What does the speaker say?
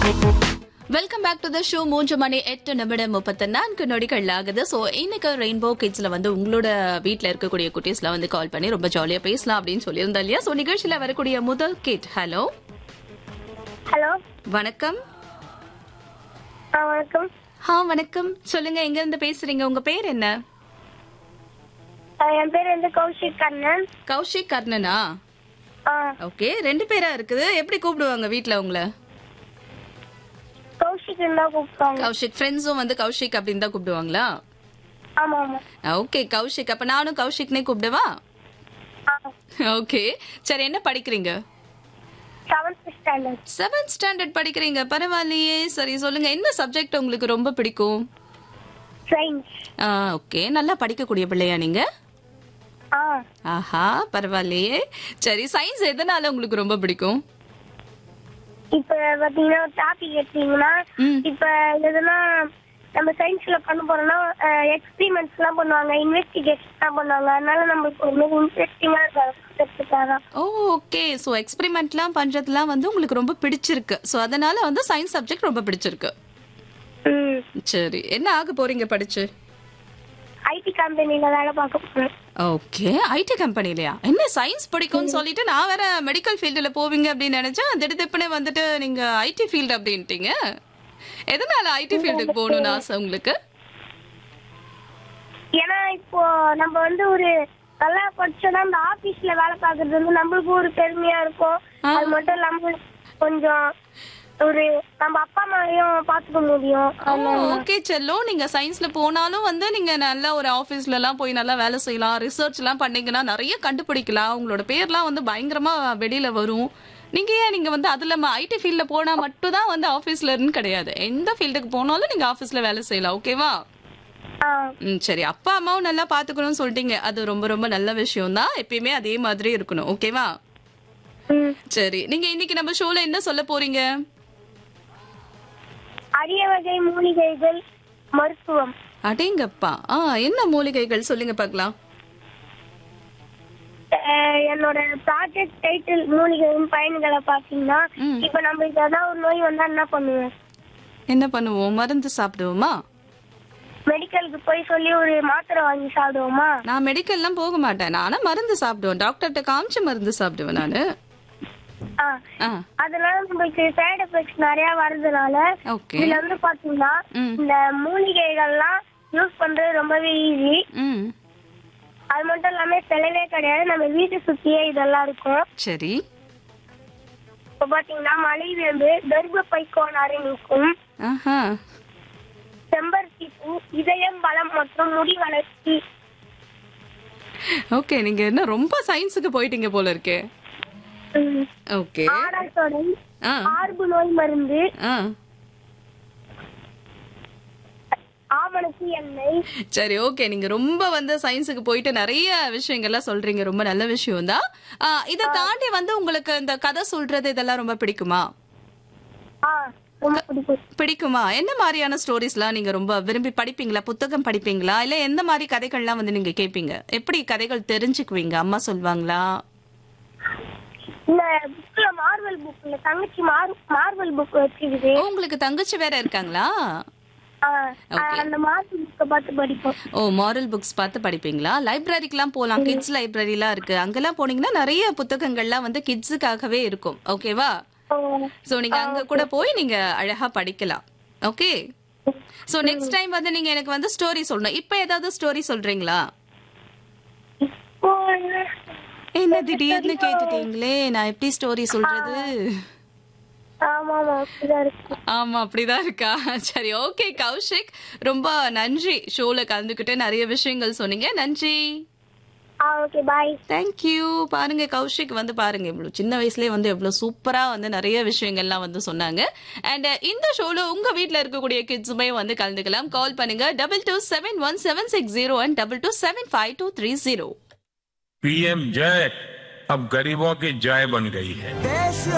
Welcome back to the show மூன்று மணி எட்டு நிமிடம் முப்பத்தி நான்கு நொடிகள் ஆகுது ஸோ இன்னைக்கு ரெயின்போ கிட்ஸ்ல வந்து உங்களோட வீட்டில் இருக்கக்கூடிய குட்டீஸ்ல வந்து கால் பண்ணி ரொம்ப ஜாலியா பேசலாம் அப்படின்னு சொல்லியிருந்தோம் இல்லையா ஸோ நிகழ்ச்சியில வரக்கூடிய முதல் கிட் ஹலோ ஹலோ வணக்கம் ஆ வணக்கம் ஆ வணக்கம் சொல்லுங்க எங்க இருந்து பேசுறீங்க உங்க பேர் என்ன ஆ, என் பேர் வந்து கௌஷிக் கண்ணன் கௌஷிக் கர்ணனா ஆ ஓகே ரெண்டு பேரா இருக்குது எப்படி கூப்பிடுவாங்க வீட்ல உங்களை கௌஷிக் தான் கூப்பிட்டாங்க கௌஷிக் ஃப்ரெண்ட்ஸும் வந்து கௌஷிக் அப்படின்னு தான் கூப்பிடுவாங்களா ஆமா ஆமா ஓகே கௌஷிக் அப்ப நானும் கௌஷிக்னே கூப்பிடுவா ஆ ஓகே சரி என்ன படிக்கிறீங்க செவன்த் ஸ்டாண்டர்ட் செவன்த் ஸ்டாண்டர்ட் படிக்கிறீங்க பரவாயில்லையே சரி சொல்லுங்க என்ன சப்ஜெக்ட் உங்களுக்கு ரொம்ப பிடிக்கும் சயின்ஸ் ஓகே நல்லா படிக்கக்கூடிய பிள்ளையா நீங்க ஆ ஆஹா பரவாயில்லையே சரி சயின்ஸ் எதனால உங்களுக்கு ரொம்ப பிடிக்கும் இப்ப பாத்தீங்கன்னா டாபிக் எடுத்தீங்கன்னா ம். இப்ப எதுனா நம்ம சயின்ஸ்ல பண்ண போறோம்னா எக்ஸ்பிரிமெண்ட்ஸ் எல்லாம் பண்ணுவாங்க இன்வெஸ்டிகேஷன் எல்லாம் பண்ணுவாங்க அதனால நம்மளுக்கு ஒரு மாதிரி இன்ட்ரெஸ்டிங்கா இருக்கும் ஓ ஓகே ஸோ எக்ஸ்பெரிமெண்ட்லாம் பண்றதுலாம் வந்து உங்களுக்கு ரொம்ப பிடிச்சிருக்கு ஸோ அதனால வந்து சயின்ஸ் சப்ஜெக்ட் ரொம்ப பிடிச்சிருக்கு ம் சரி என்ன ஆக போறீங்க படிச்சு ஐடி கம்பெனில வேலை பார்க்க போறேன் ஓகே ஐடி கம்பெனிலையா என்ன சயின்ஸ் பிடிக்கும்னு சொல்லிட்டு நான் வேற மெடிக்கல் ஃபீல்டில் போவீங்க அப்படின்னு நினைச்சேன் திடுதிப்புனே வந்துட்டு நீங்க ஐடி ஃபீல்டு அப்படின்ட்டீங்க எதனால ஐடி ஃபீல்டுக்கு போகணும்னு ஆசை உங்களுக்கு ஏன்னா இப்போ நம்ம வந்து ஒரு நல்லா படிச்சோம்னா அந்த ஆபீஸ்ல வேலை பார்க்கறது வந்து நம்மளுக்கு ஒரு பெருமையா இருக்கும் ஆ. அது மட்டும் இல்லாம கொஞ்சம் ஒரு நம்ம அப்பா அம்மாவையும் பாத்துக்க முடியும் அதனால ஓகே செல்லோ நீங்க சயின்ஸ்ல போனாலும் வந்து நீங்க நல்ல ஒரு ஆபீஸ்ல எல்லாம் போய் நல்லா வேலை செய்யலாம் ரிசர்ச் எல்லாம் பண்ணீங்கன்னா நிறைய கண்டுபிடிக்கலாம் உங்களோட பேர்லாம் வந்து பயங்கரமா வெளியில வரும் நீங்க ஏன் நீங்க வந்து அதுல ஐடி ஃபீல்ட்ல போனா மட்டும் தான் வந்து ஆபீஸ்ல இருந்து கிடையாது எந்த ஃபீல்டுக்கு போனாலும் நீங்க ஆபீஸ்ல வேலை செய்யலாம் ஓகேவா ஆ, ம் சரி அப்பா அம்மாவும் நல்லா பாத்துக்கணும்னு சொல்லிட்டீங்க அது ரொம்ப ரொம்ப நல்ல விஷயம் தான் எப்பயுமே அதே மாதிரி இருக்கணும் ஓகேவா ம். சரி நீங்க இன்னைக்கு நம்ம ஷோல என்ன சொல்ல போறீங்க அரிய வகை மூலிகைகள் மருத்துவம் அடேங்கப்பா ஆ என்ன மூலிகைகள் சொல்லுங்க பார்க்கலாம் அஹ், என்னோட ப்ராஜெக்ட் டைட்டில் மூலிகையின் பயன்களை பாத்தீங்கன்னா ம். இப்ப நம்மளுக்கு ஏதாவது ஒரு நோய் வந்தா என்ன பண்ணுவேன் என்ன பண்ணுவோம் மருந்து சாப்பிடுவோமா மெடிக்கலுக்கு போய் சொல்லி ஒரு மாத்திரை வாங்கி சாப்பிடுவோமா நான் மெடிக்கல்லாம் போக மாட்டேன் நானா மருந்து சாப்பிடுவேன் டாக்டர்கிட்ட காமிச்சு மருந்து சாப்பிடுவேன் நானு ஆ ஆ அதனால நம்மளுக்கு சைடு எஃபெக்ட்ஸ் நிறைய வர்றதுனால ஓகே இதுல வந்து பாத்தீங்கன்னா ம். இந்த மூலிகைகள்லாம் யூஸ் பண்றது ரொம்பவே ஈஸி ம் அது மட்டும் இல்லாம செலவே கிடையாது நம்ம வீட்டை சுத்தியே இதெல்லாம் இருக்கும் சரி இப்ப பாத்தீங்கன்னா மலைவேம்பு கர்ப்பப்பை கோளாறு நீக்கும் ஆஹா செம்பருத்தி பூ இதயம் பலம் மற்றும் முடி வளர்ச்சி ஓகே நீங்க என்ன ரொம்ப சயின்ஸுக்கு போயிட்டீங்க போல இருக்கே ம், ஓகே ஆடாத்தொடை ஆ மார்பு நோய் மருந்து ஆ ஆமணக்கு எண்ணெய் சரி ஓகே நீங்க ரொம்ப வந்து சயின்ஸுக்கு போயிட்டு நிறைய விஷயங்கள்லாம் சொல்றீங்க ரொம்ப நல்ல விஷயம் தான் இதை தாண்டி வந்து உங்களுக்கு இந்த கதை சொல்றது இதெல்லாம் ரொம்ப பிடிக்குமா ஆ ரொம்ப பிடிக்கும் பிடிக்குமா என்ன மாதிரியான ஸ்டோரிஸ்லாம் நீங்க ரொம்ப விரும்பி படிப்பீங்களா புத்தகம் படிப்பீங்களா இல்ல எந்த மாதிரி கதைகள்லாம் வந்து நீங்க கேட்பீங்க எப்படி கதைகள் தெரிஞ்சுக்குவீங்க அம்மா சொல்வாங்களா இந்த புக்ல மார்வல் புக்ல தங்கச்சி மார் மார்வல் புக் வச்சிருக்குது ஓ உங்களுக்கு தங்கச்சி வேற இருக்காங்களா ஆ, அந்த மார்வல் புக்கை பார்த்து படிப்போம் ஓ மாரல் புக்ஸ் பார்த்து படிப்பீங்களா லைப்ரரிக்கெல்லாம் போகலாம் கிட்ஸ் லைப்ரரிலாம் இருக்கு அங்கெல்லாம் போனீங்கன்னா நிறைய புத்தகங்கள்லாம் வந்து கிட்ஸுக்காகவே இருக்கும் ஓகேவா ஓ, சோ நீங்க அங்க கூட போய் நீங்க அழகா படிக்கலாம் ஓகே சோ நெக்ஸ்ட் டைம் வந்து நீங்க எனக்கு வந்து ஸ்டோரி சொல்லணும் இப்போ ஏதாவது ஸ்டோரி சொல்றீங்களா இப்போ என்ன? என்ன திடீர்னு கேட்டுட்டீங்களே நான் எப்படி ஸ்டோரி சொல்றது ஆமா ஆமா அப்படிதான் இருக்கு ஆமா அப்படிதான் இருக்கா சரி ஓகே கௌஷிக் ரொம்ப நன்றி ஷோல கலந்துக்கிட்டு நிறைய விஷயங்கள் சொன்னீங்க நன்றி ஆ ஓகே பாய் தேங்க்யூ பாருங்க கௌஷிக் வந்து பாருங்க இவ்வளவு சின்ன வயசுலயே வந்து எவ்வளவு சூப்பரா வந்து நிறைய விஷயங்கள்லாம் வந்து சொன்னாங்க அண்ட் இந்த ஷோல உங்க வீட்ல இருக்கக்கூடிய கிட்ஸுமே வந்து கலந்துக்கலாம் கால் பண்ணுங்க double two seven one seven six zero one double two seven five two three zero PM जय अब गरीबों की जय बन गई है देश